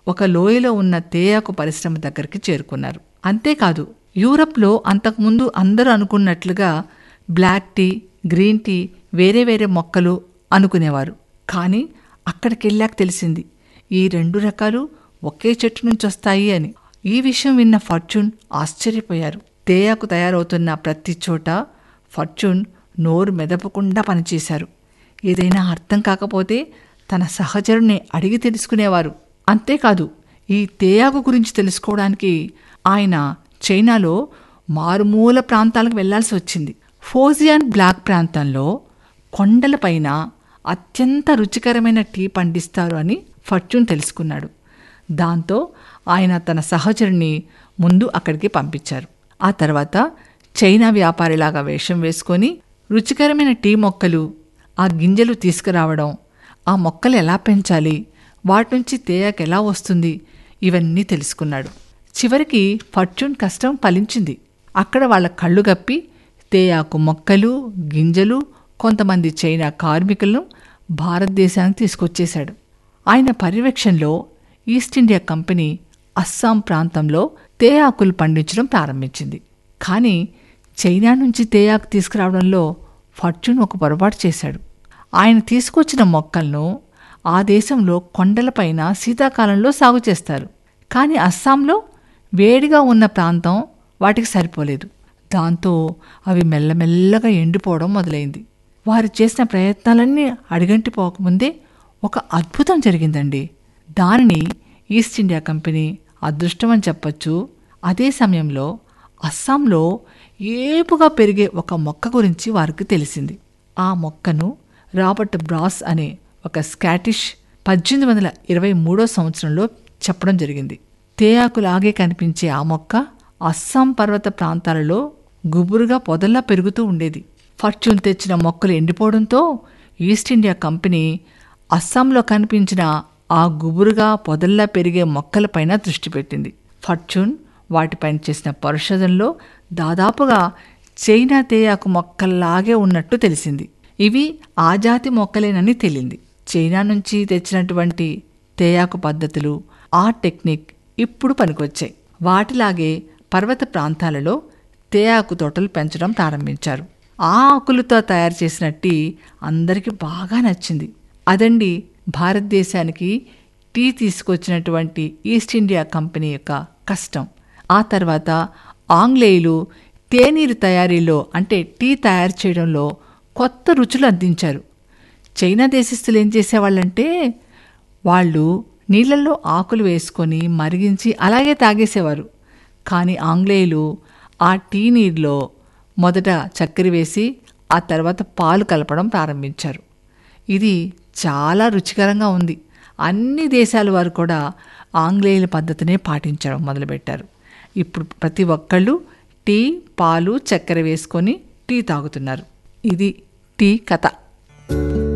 ఒక లోయలో ఉన్న తేయాకు పరిశ్రమ దగ్గరికి చేరుకున్నారు అంతేకాదు యూరప్లో అంతకుముందు అందరూ అనుకున్నట్లుగా బ్లాక్ టీ గ్రీన్ టీ వేరే వేరే మొక్కలు అనుకునేవారు కానీ అక్కడికి వెళ్ళాక తెలిసింది ఈ రెండు రకాలు ఒకే చెట్టు నుంచి వస్తాయి అని ఈ విషయం విన్న ఫార్చ్యూన్ ఆశ్చర్యపోయారు తేయాకు తయారవుతున్న ప్రతి చోట ఫార్చ్యూన్ నోరు మెదపకుండా పనిచేశారు ఏదైనా అర్థం కాకపోతే తన సహచరుని అడిగి తెలుసుకునేవారు అంతేకాదు ఈ తేయాకు గురించి తెలుసుకోవడానికి ఆయన చైనాలో మారుమూల ప్రాంతాలకు వెళ్లాల్సి వచ్చింది ఫోజియాన్ బ్లాక్ ప్రాంతంలో కొండలపైన అత్యంత రుచికరమైన టీ పండిస్తారు అని ఫర్చ్యూన్ తెలుసుకున్నాడు దాంతో ఆయన తన సహచరుని ముందు అక్కడికి పంపించారు ఆ తర్వాత చైనా వ్యాపారిలాగా వేషం వేసుకొని రుచికరమైన టీ మొక్కలు ఆ గింజలు తీసుకురావడం ఆ మొక్కలు ఎలా పెంచాలి వాటి నుంచి తేయాకు ఎలా వస్తుంది ఇవన్నీ తెలుసుకున్నాడు చివరికి ఫర్చ్యూన్ కష్టం ఫలించింది అక్కడ వాళ్ళ కళ్ళు గప్పి తేయాకు మొక్కలు గింజలు కొంతమంది చైనా కార్మికులను భారతదేశానికి తీసుకొచ్చేశాడు ఆయన పర్యవేక్షణలో ఈస్ట్ ఇండియా కంపెనీ అస్సాం ప్రాంతంలో తేయాకులు పండించడం ప్రారంభించింది కానీ చైనా నుంచి తేయాకు తీసుకురావడంలో ఫార్చ్యూన్ ఒక పొరపాటు చేశాడు ఆయన తీసుకొచ్చిన మొక్కలను ఆ దేశంలో కొండలపైన శీతాకాలంలో సాగు చేస్తారు కానీ అస్సాంలో వేడిగా ఉన్న ప్రాంతం వాటికి సరిపోలేదు దాంతో అవి మెల్లమెల్లగా ఎండిపోవడం మొదలైంది వారు చేసిన ప్రయత్నాలన్నీ అడిగంటిపోకముందే ఒక అద్భుతం జరిగిందండి దానిని ఈస్ట్ ఇండియా కంపెనీ అదృష్టం అని చెప్పచ్చు అదే సమయంలో అస్సాంలో ఏపుగా పెరిగే ఒక మొక్క గురించి వారికి తెలిసింది ఆ మొక్కను రాబర్ట్ బ్రాస్ అనే ఒక స్కాటిష్ పద్దెనిమిది వందల ఇరవై మూడో సంవత్సరంలో చెప్పడం జరిగింది తేయాకులాగే కనిపించే ఆ మొక్క అస్సాం పర్వత ప్రాంతాలలో గుబురుగా పొదల్లా పెరుగుతూ ఉండేది ఫార్చ్యూన్ తెచ్చిన మొక్కలు ఎండిపోవడంతో ఈస్ట్ ఇండియా కంపెనీ అస్సాంలో కనిపించిన ఆ గుబురుగా పొదల్లా పెరిగే మొక్కలపైన దృష్టి పెట్టింది ఫార్చ్యూన్ వాటిపైన చేసిన పరిశోధనలో దాదాపుగా చైనా తేయాకు మొక్కల్లాగే ఉన్నట్టు తెలిసింది ఇవి ఆ జాతి మొక్కలేనని తేలింది చైనా నుంచి తెచ్చినటువంటి తేయాకు పద్ధతులు ఆ టెక్నిక్ ఇప్పుడు పనికొచ్చాయి వాటిలాగే పర్వత ప్రాంతాలలో తేయాకు తోటలు పెంచడం ప్రారంభించారు ఆ ఆకులతో తయారు చేసిన టీ అందరికీ బాగా నచ్చింది అదండి భారతదేశానికి టీ తీసుకొచ్చినటువంటి ఈస్ట్ ఇండియా కంపెనీ యొక్క కష్టం ఆ తర్వాత ఆంగ్లేయులు తేనీరు తయారీలో అంటే టీ తయారు చేయడంలో కొత్త రుచులు అందించారు చైనా దేశస్తులు ఏం చేసేవాళ్ళంటే వాళ్ళు నీళ్ళల్లో ఆకులు వేసుకొని మరిగించి అలాగే తాగేసేవారు కానీ ఆంగ్లేయులు ఆ టీ నీరులో మొదట చక్కెర వేసి ఆ తర్వాత పాలు కలపడం ప్రారంభించారు ఇది చాలా రుచికరంగా ఉంది అన్ని దేశాల వారు కూడా ఆంగ్లేయుల పద్ధతినే పాటించడం మొదలుపెట్టారు ఇప్పుడు ప్రతి ఒక్కళ్ళు టీ పాలు చక్కెర వేసుకొని టీ తాగుతున్నారు ఇది టీ కథ